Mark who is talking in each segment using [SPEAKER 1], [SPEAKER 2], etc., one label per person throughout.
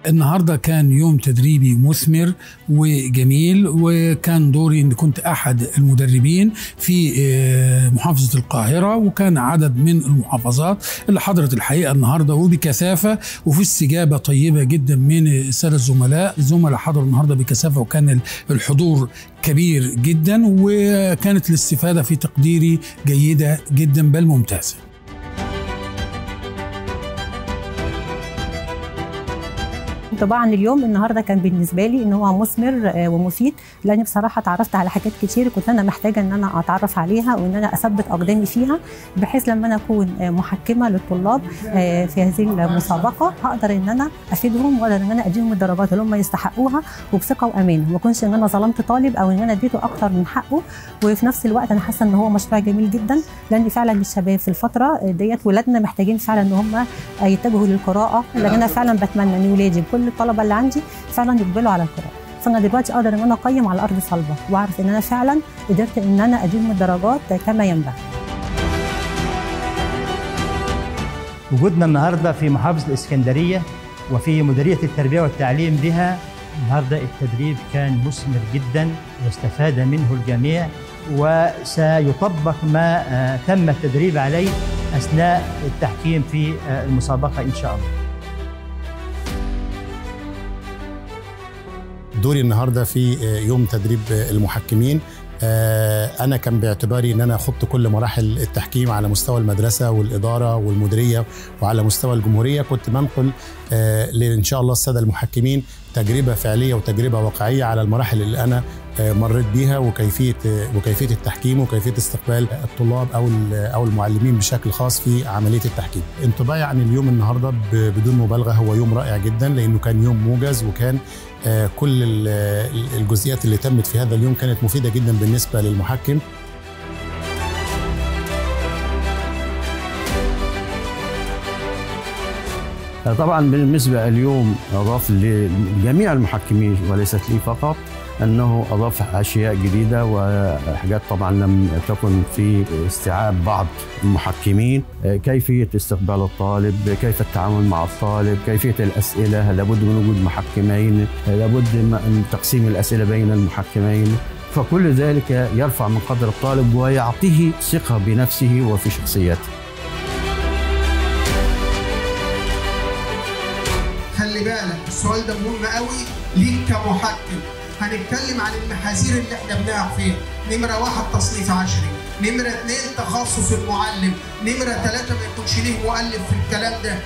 [SPEAKER 1] النهارده كان يوم تدريبي مثمر وجميل وكان دوري ان كنت احد المدربين في آه، محافظه القاهره وكان عدد من المحافظات اللي حضرت الحقيقه النهارده وبكثافه وفي استجابه طيبه جدا من الساده الزملاء الزملاء حضروا النهارده بكثافه وكان الحضور كبير جدا وكانت الاستفاده في تقديري جيده جدا بل ممتازه
[SPEAKER 2] طبعا اليوم النهارده كان بالنسبه لي ان هو مثمر آه، ومفيد لاني بصراحه اتعرفت على حاجات كتير كنت انا محتاجه ان انا اتعرف عليها وان انا اثبت اقدامي فيها بحيث لما انا اكون آه، محكمه للطلاب آه، في هذه المسابقه هقدر ان انا افيدهم واقدر ان انا اديهم الدرجات اللي هم يستحقوها وبثقه وامانه ما اكونش ان انا ظلمت طالب او ان انا اديته اكتر من حقه وفي نفس الوقت انا حاسه ان هو مشروع جميل جدا لان فعلا الشباب في الفتره ديت ولادنا محتاجين فعلا ان هم يتجهوا للقراءه لان انا فعلا بتمنى ان ولادي كل الطلبه اللي عندي فعلا يقبلوا على القراءه فانا دلوقتي اقدر ان انا اقيم على ارض صلبه واعرف ان انا فعلا قدرت ان انا اديهم الدرجات كما ينبغي
[SPEAKER 3] وجودنا النهارده في محافظه الاسكندريه وفي مديريه التربيه والتعليم بها النهارده التدريب كان مثمر جدا واستفاد منه الجميع وسيطبق ما آه، تم التدريب عليه اثناء التحكيم في آه، المسابقه ان شاء الله.
[SPEAKER 4] دوري النهارده في يوم تدريب المحكمين آه، انا كان باعتباري ان انا خضت كل مراحل التحكيم على مستوى المدرسه والاداره والمديريه وعلى مستوى الجمهوريه كنت بنقل آه، ان شاء الله الساده المحكمين تجربه فعليه وتجربه واقعيه على المراحل اللي انا آه، مريت بيها وكيفيه وكيفيه التحكيم وكيفيه استقبال الطلاب او او المعلمين بشكل خاص في عمليه التحكيم. انطباعي عن اليوم النهارده بدون مبالغه هو يوم رائع جدا لانه كان يوم موجز وكان آه، كل الجزئيات اللي تمت في هذا اليوم كانت مفيده جدا بالنسبه للمحكم
[SPEAKER 5] طبعا بالنسبه اليوم اضاف لجميع المحكمين وليست لي فقط انه اضاف اشياء جديده وحاجات طبعا لم تكن في استيعاب بعض المحكمين كيفيه استقبال الطالب كيف التعامل مع الطالب كيفيه الاسئله لابد من وجود محكمين لابد من تقسيم الاسئله بين المحكمين فكل ذلك يرفع من قدر الطالب ويعطيه ثقه بنفسه وفي شخصيته
[SPEAKER 6] خلي بالك السؤال ده مهم قوي ليك كمحكم هنتكلم عن المحاذير اللي احنا بنقع فيها نمرة واحد تصنيف عشري نمرة اثنين تخصص المعلم نمرة ثلاثة ما يكونش ليه مؤلف في الكلام ده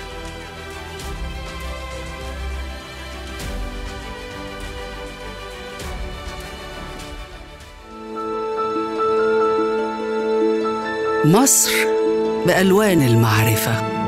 [SPEAKER 7] مصر بألوان المعرفة